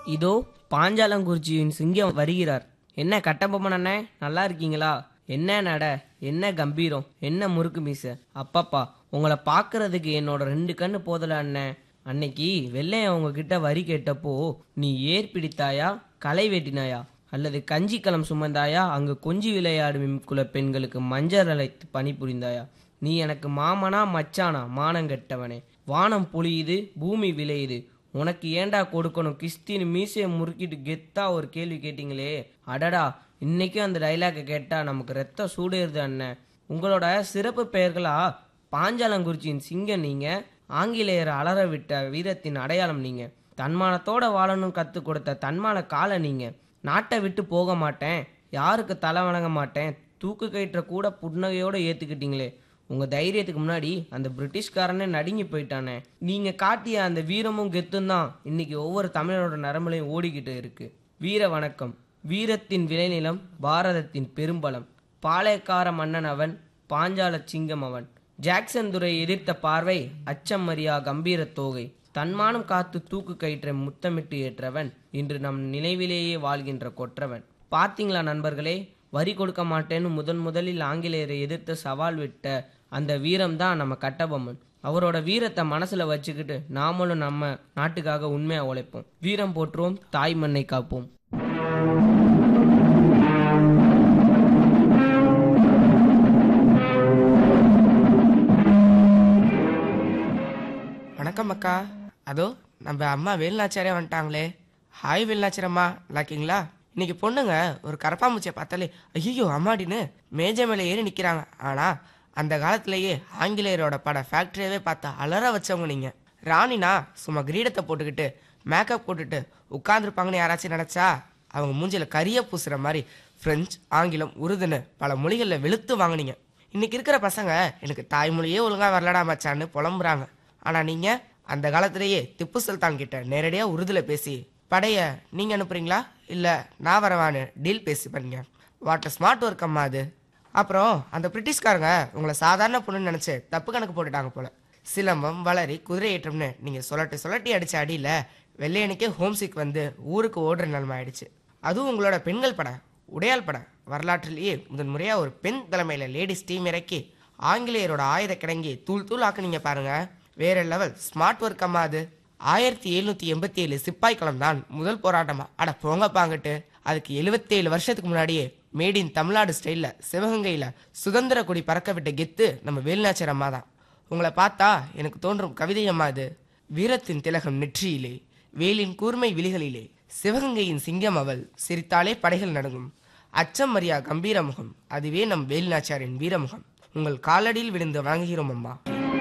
இதோ பாஞ்சாலங்குறிச்சியின் சிங்கம் வருகிறார் என்ன கட்டபொம்மன் அண்ணே நல்லா இருக்கீங்களா என்ன நட என்ன கம்பீரம் என்ன முறுக்கு மீச அப்பப்பா உங்களை பார்க்கறதுக்கு என்னோட ரெண்டு கண்ணு போதல அண்ணே அன்னைக்கு வெள்ளையன் உங்ககிட்ட வரி கேட்டப்போ நீ ஏர் பிடித்தாயா களை வெட்டினாயா அல்லது கஞ்சிக்கலம் சுமந்தாயா அங்கு கொஞ்சி விளையாடும் குல பெண்களுக்கு மஞ்சள் அழைத்து பணிபுரிந்தாயா நீ எனக்கு மாமனா மச்சானா மானங்கெட்டவனே வானம் பொழியுது பூமி விளையுது உனக்கு ஏன்டா கொடுக்கணும் கிஸ்தின்னு மீசையை முறுக்கிட்டு கெத்தா ஒரு கேள்வி கேட்டீங்களே அடடா இன்னைக்கும் அந்த டைலாக்கை கேட்டா நமக்கு ரத்த சூடேறுது அண்ணன் உங்களோட சிறப்பு பெயர்களா பாஞ்சாலங்குறிச்சியின் சிங்கம் நீங்க ஆங்கிலேயரை அலற விட்ட வீரத்தின் அடையாளம் நீங்க தன்மானத்தோட வாழணும் கற்றுக் கொடுத்த தன்மான காலை நீங்க நாட்டை விட்டு போக மாட்டேன் யாருக்கு தலை வணங்க மாட்டேன் தூக்கு கயிற்ற கூட புன்னகையோட ஏத்துக்கிட்டீங்களே உங்க தைரியத்துக்கு முன்னாடி அந்த பிரிட்டிஷ்காரனே நடுங்கி போயிட்டானே நீங்க காட்டிய அந்த வீரமும் கெத்தும் தான் இன்னைக்கு ஒவ்வொரு தமிழரோட நரம்புலையும் ஓடிக்கிட்டு இருக்கு வீர வணக்கம் வீரத்தின் விளைநிலம் பாரதத்தின் பெரும்பலம் பாளையக்கார மன்னன் அவன் பாஞ்சால சிங்கம் அவன் ஜாக்சன் துரை எதிர்த்த பார்வை அச்சம் மரியா கம்பீர தோகை தன்மானம் காத்து தூக்கு கயிற்றை முத்தமிட்டு ஏற்றவன் இன்று நம் நினைவிலேயே வாழ்கின்ற கொற்றவன் பார்த்தீங்களா நண்பர்களே வரி கொடுக்க மாட்டேன்னு முதன் முதலில் ஆங்கிலேயரை எதிர்த்து சவால் விட்ட அந்த வீரம் தான் நம்ம கட்டபொம்மன் அவரோட வீரத்தை மனசுல வச்சுக்கிட்டு நாமளும் நம்ம நாட்டுக்காக உண்மையா உழைப்போம் வீரம் போற்றுவோம் தாய் மண்ணை காப்போம் வணக்கம் அக்கா அதோ நம்ம அம்மா வேலுநாச்சியாரே வந்துட்டாங்களே ஹாய் வேலுநாச்சியரம்மா நல்லாக்கீங்களா இன்னைக்கு பொண்ணுங்க ஒரு கரப்பாம்பூச்சியை பார்த்தாலே ஐயோ அம்மாடின்னு மேஜை மேலே ஏறி நிற்கிறாங்க ஆனால் அந்த காலத்திலேயே ஆங்கிலேயரோட பட ஃபேக்ட்ரியவே பார்த்தா அலற வச்சவங்க நீங்கள் ராணினா சும்மா கிரீடத்தை போட்டுக்கிட்டு மேக்கப் போட்டுட்டு உட்காந்துருப்பாங்கன்னு யாராச்சும் நினச்சா அவங்க மூஞ்சில கரிய பூசுகிற மாதிரி ஃப்ரெஞ்சு ஆங்கிலம் உருதுன்னு பல மொழிகளில் வெளுத்து வாங்குனீங்க இன்னைக்கு இருக்கிற பசங்க எனக்கு தாய்மொழியே ஒழுங்காக வரலடா மச்சான்னு புலம்புறாங்க ஆனால் நீங்கள் அந்த காலத்திலேயே திப்பு சுல்தான் கிட்ட நேரடியாக உருதுல பேசி படைய நீங்கள் அனுப்புறீங்களா இல்லை நான் வரவான்னு டீல் பேசி பண்ணீங்க வாட்டர் ஸ்மார்ட் ஒர்க் அம்மா அது அப்புறம் அந்த பிரிட்டிஷ்காரங்க உங்களை சாதாரண பொண்ணுன்னு நினச்சி தப்பு கணக்கு போட்டுட்டாங்க போல சிலம்பம் வளரி குதிரை ஏற்றம்னு நீங்கள் சொல்லட்டி சொல்லட்டி அடிச்ச அடியில் வெள்ளையனுக்கே ஹோம் சிக் வந்து ஊருக்கு ஓடுற நிலைமை ஆயிடுச்சு அதுவும் உங்களோட பெண்கள் படம் உடையாள் படம் வரலாற்றிலேயே முதன் முறையாக ஒரு பெண் தலைமையில் லேடிஸ் டீம் இறக்கி ஆங்கிலேயரோட ஆயுத கிடங்கி தூள் தூள் ஆக்குனீங்க பாருங்க வேற லெவல் ஸ்மார்ட் ஒர்க் அம்மா அது ஆயிரத்தி எழுநூத்தி எண்பத்தி ஏழு சிப்பாய் களம் தான் முதல் போராட்டமா அட போங்க பாங்கட்டு அதுக்கு எழுபத்தேழு வருஷத்துக்கு முன்னாடியே மேட் இன் தமிழ்நாடு ஸ்டைலில் சிவகங்கையில் சுதந்திர கொடி பறக்க விட்ட கெத்து நம்ம வேலுநாச்சியர் அம்மா தான் உங்களை பார்த்தா எனக்கு தோன்றும் கவிதை அம்மா இது வீரத்தின் திலகம் நெற்றியிலே வேலின் கூர்மை விழிகளிலே சிவகங்கையின் சிங்கம் அவள் சிரித்தாலே படைகள் நடுங்கும் அச்சம் மரியா கம்பீர முகம் அதுவே நம் வேலுநாச்சியாரின் வீரமுகம் உங்கள் காலடியில் விழுந்து வணங்குகிறோம் அம்மா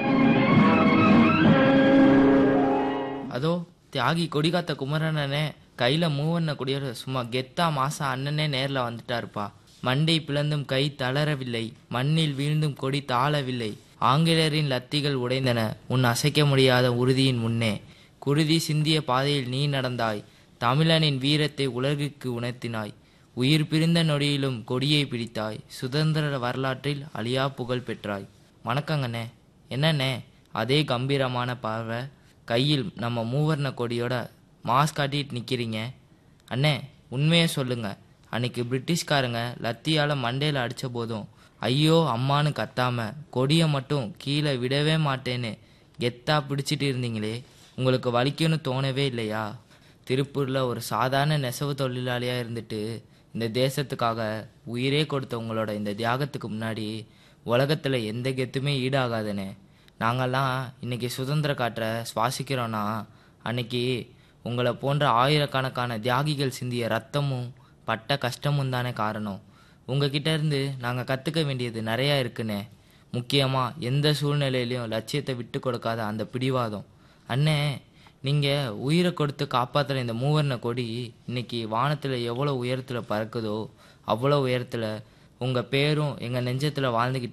அதோ தியாகி கொடிகாத்த குமரனனே கையில மூவண்ண கொடியோட சும்மா கெத்தா மாசா அண்ணனே நேர்ல வந்துட்டாருப்பா மண்டை பிளந்தும் கை தளரவில்லை மண்ணில் வீழ்ந்தும் கொடி தாழவில்லை ஆங்கிலேயரின் லத்திகள் உடைந்தன உன் அசைக்க முடியாத உறுதியின் முன்னே குருதி சிந்திய பாதையில் நீ நடந்தாய் தமிழனின் வீரத்தை உலகிற்கு உணர்த்தினாய் உயிர் பிரிந்த நொடியிலும் கொடியை பிடித்தாய் சுதந்திர வரலாற்றில் அழியா புகழ் பெற்றாய் வணக்கங்கண்ணே என்னண்ணே அதே கம்பீரமான பார்வை கையில் நம்ம மூவர்ண கொடியோட மாஸ்க் காட்டிட்டு நிற்கிறீங்க அண்ணே உண்மையை சொல்லுங்க அன்னைக்கு பிரிட்டிஷ்காரங்க லத்தியால மண்டையில் அடித்த போதும் ஐயோ அம்மான்னு கத்தாம கொடியை மட்டும் கீழே விடவே மாட்டேன்னு கெத்தா பிடிச்சிட்டு இருந்தீங்களே உங்களுக்கு வலிக்கும்னு தோணவே இல்லையா திருப்பூரில் ஒரு சாதாரண நெசவு தொழிலாளியாக இருந்துட்டு இந்த தேசத்துக்காக உயிரே கொடுத்த உங்களோட இந்த தியாகத்துக்கு முன்னாடி உலகத்தில் எந்த கெத்துமே ஈடாகாதுனே நாங்கள்லாம் இன்னைக்கு சுதந்திர காற்றை சுவாசிக்கிறோன்னா அன்னைக்கு உங்களை போன்ற ஆயிரக்கணக்கான தியாகிகள் சிந்திய ரத்தமும் பட்ட கஷ்டமும் தானே காரணம் உங்ககிட்ட இருந்து நாங்கள் கற்றுக்க வேண்டியது நிறையா இருக்குண்ணே முக்கியமாக எந்த சூழ்நிலையிலையும் லட்சியத்தை விட்டு கொடுக்காத அந்த பிடிவாதம் அண்ணே நீங்கள் உயிரை கொடுத்து காப்பாற்றுற இந்த மூவர்ண கொடி இன்னைக்கு வானத்தில் எவ்வளோ உயரத்தில் பறக்குதோ அவ்வளோ உயரத்தில் உங்கள் பேரும் எங்கள் நெஞ்சத்தில் வாழ்ந்துக்கிட்டு